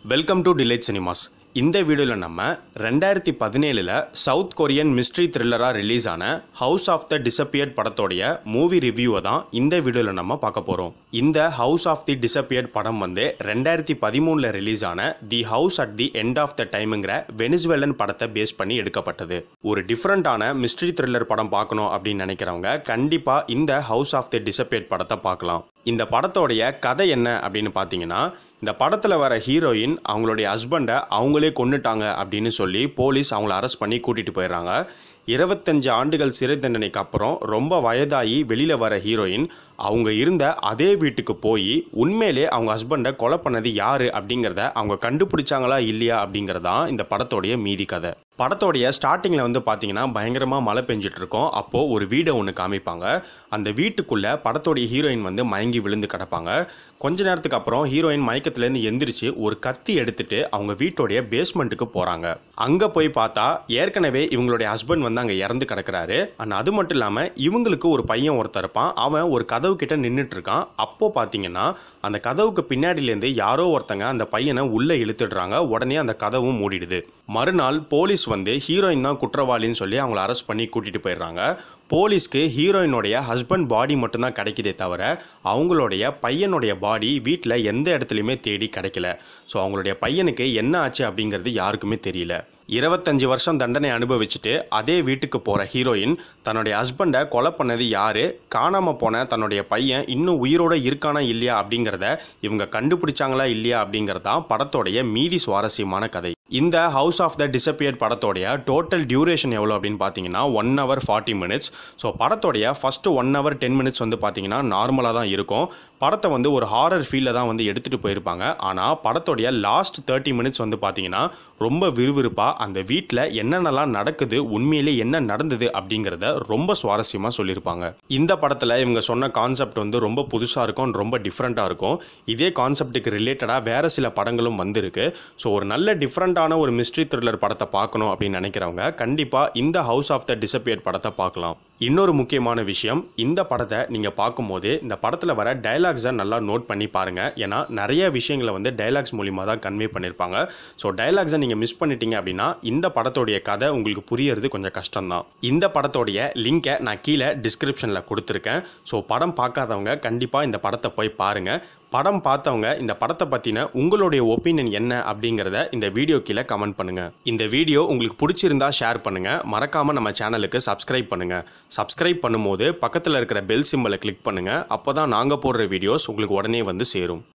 welcome to delight cinemas இந்த வீடியோவில் நம்ம ரெண்டாயிரத்தி பதினேழில் சவுத் கொரியன் மிஸ்ட்ரி த்ரில்லராக ரிலீஸ் ஆன ஹவுஸ் ஆஃப் த டிசப்பியர்ட் படத்தோடைய மூவி ரிவ்யூவை தான் இந்த வீடியோவில் நம்ம பார்க்க போகிறோம் இந்த ஹவுஸ் ஆஃப் தி டிசப்பியர்ட் படம் வந்து ரெண்டாயிரத்தி பதிமூணில் ரிலீஸ் ஆன the house at the end of the டைமுங்கிற வெனிசுவேலன் படத்தை பேஸ் பண்ணி எடுக்கப்பட்டது ஒரு டிஃப்ரெண்ட்டான மிஸ்ட்ரி த்ரில்லர் படம் பார்க்கணும் அப்படின்னு நினைக்கிறவங்க கண்டிப்பாக இந்த ஹவுஸ் ஆஃப் தி டிசப்பியர்ட் படத்தை பார்க்கலாம் இந்த படத்தோடைய கதை என்ன அப்படின்னு பார்த்தீங்கன்னா இந்த படத்தில் வர ஹீரோயின் அவங்களுடைய ஹஸ்பண்டை அவங்களே கொண்டுட்டாங்க அப்படின்னு சொல்லி போலீஸ் அவங்கள அரெஸ்ட் பண்ணி கூட்டிகிட்டு போயிடுறாங்க இருபத்தஞ்சு ஆண்டுகள் சிறை தண்டனைக்கு அப்புறம் ரொம்ப வயதாகி வெளியில் வர ஹீரோயின் அவங்க இருந்த அதே வீட்டுக்கு போய் உண்மையிலே அவங்க ஹஸ்பண்டை கொலை பண்ணது யார் அப்படிங்கிறத அவங்க கண்டுபிடிச்சாங்களா இல்லையா அப்படிங்கிறதான் இந்த படத்தோடைய மீதி கதை படத்தோடைய ஸ்டார்டிங்கில் வந்து பார்த்தீங்கன்னா பயங்கரமாக மழை பெஞ்சிட்டு இருக்கும் அப்போது ஒரு வீடை ஒன்று காமிப்பாங்க அந்த வீட்டுக்குள்ளே படத்தோடைய ஹீரோயின் வந்து மயங்கி விழுந்து கிடப்பாங்க கொஞ்ச நேரத்துக்கு அப்புறம் ஹீரோயின் மயக்கத்துலேருந்து எந்திரிச்சு ஒரு கத்தி எடுத்துட்டு அவங்க வீட்டோடைய பேஸ்மெண்ட்டுக்கு போகிறாங்க அங்கே போய் பார்த்தா ஏற்கனவே இவங்களுடைய ஹஸ்பண்ட் வந்து அங்கே இறந்து கிடக்குறாரு அண்ட் அது மட்டும் இல்லாமல் இவங்களுக்கு ஒரு பையன் ஒருத்தர் இருப்பான் அவன் ஒரு கதவு கிட்ட நின்றுட்டு இருக்கான் அப்போ பார்த்தீங்கன்னா அந்த கதவுக்கு பின்னாடியிலேருந்து யாரோ ஒருத்தங்க அந்த பையனை உள்ளே இழுத்துடுறாங்க உடனே அந்த கதவும் மூடிடுது மறுநாள் போலீஸ் வந்து ஹீரோயின் தான் குற்றவாளின்னு சொல்லி அவங்கள அரெஸ்ட் பண்ணி கூட்டிகிட்டு போயிடுறாங்க போலீஸ்க்கு ஹீரோயினுடைய ஹஸ்பண்ட் பாடி மட்டும்தான் கிடைக்குதே தவிர அவங்களுடைய பையனுடைய பாடி வீட்டில் எந்த இடத்துலையுமே தேடி கிடைக்கல ஸோ அவங்களுடைய பையனுக்கு என்ன ஆச்சு அப்படிங்கிறது யாருக்குமே தெரியல இருபத்தஞ்சு வருஷம் தண்டனை அனுபவிச்சுட்டு அதே வீட்டுக்கு போகிற ஹீரோயின் தன்னுடைய ஹஸ்பண்டை கொலை பண்ணது யாரு காணாமல் போன தன்னுடைய பையன் இன்னும் உயிரோட இருக்கானா இல்லையா அப்படிங்கிறத இவங்க கண்டுபிடிச்சாங்களா இல்லையா அப்படிங்கிறதான் படத்தோடைய மீதி சுவாரஸ்யமான கதை இந்த ஹவுஸ் ஆஃப் த டிசப்பியர்ட் படத்தோடைய டோட்டல் டியூரேஷன் எவ்வளோ அப்படின்னு பார்த்தீங்கன்னா one hour forty minutes so படத்தோடைய first one hour ten minutes வந்து பார்த்தீங்கன்னா நார்மலாக தான் இருக்கும் படத்தை வந்து ஒரு ஹாரர் ஃபீலில் தான் வந்து எடுத்துகிட்டு போயிருப்பாங்க ஆனால் படத்தோடைய லாஸ்ட் தேர்ட்டி மினிட்ஸ் வந்து பார்த்தீங்கன்னா ரொம்ப விறுவிறுப்பாக அந்த வீட்டில் என்னென்னலாம் நடக்குது உண்மையிலே என்ன நடந்தது அப்படிங்கிறத ரொம்ப சுவாரஸ்யமாக சொல்லியிருப்பாங்க இந்த படத்தில் இவங்க சொன்ன கான்செப்ட் வந்து ரொம்ப புதுசாக இருக்கும் ரொம்ப டிஃப்ரெண்ட்டாக இருக்கும் இதே கான்செப்ட்டுக்கு ரிலேட்டடாக வேறு சில படங்களும் வந்திருக்கு ஸோ ஒரு நல்ல டிஃப்ரெண்ட்டான ஒரு மிஸ்ட்ரி த்ரில்லர் படத்தை பார்க்கணும் அப்படின்னு நினைக்கிறவங்க கண்டிப்பாக இந்த ஹவுஸ் ஆஃப் த டிசப்பியர்ட் படத்தை பார்க்கலாம் இன்னொரு முக்கியமான விஷயம் இந்த படத்தை நீங்கள் பார்க்கும்போது இந்த படத்தில் வர டைலாக்ஸை நல்லா நோட் பண்ணி பாருங்கள் ஏன்னா நிறைய விஷயங்களை வந்து டைலாக்ஸ் மூலிமா தான் கன்வே பண்ணியிருப்பாங்க ஸோ டைலாக்ஸை நீங்கள் மிஸ் பண்ணிட்டீங்க அப்படின்னா இந்த படத்தோடைய கதை உங்களுக்கு புரியறது கொஞ்சம் கஷ்டம்தான் இந்த படத்தோடைய லிங்கை நான் கீழே டிஸ்கிரிப்ஷனில் கொடுத்துருக்கேன் ஸோ படம் பார்க்காதவங்க கண்டிப்பாக இந்த படத்தை போய் பாருங்கள் படம் பார்த்தவங்க இந்த படத்தை பற்றின உங்களுடைய ஒப்பீனியன் என்ன அப்படிங்கிறத இந்த வீடியோ கீழே கமெண்ட் பண்ணுங்கள் இந்த வீடியோ உங்களுக்கு பிடிச்சிருந்தா ஷேர் பண்ணுங்கள் மறக்காமல் நம்ம சேனலுக்கு சப்ஸ்கிரைப் பண்ணுங்கள் சப்ஸ்கிரைப் பண்ணும்போது பக்கத்தில் இருக்கிற பெல் சிம்பலை கிளிக் பண்ணுங்கள் அப்போ தான் நாங்கள் போடுற வீடியோஸ் உங்களுக்கு உடனே வந்து சேரும்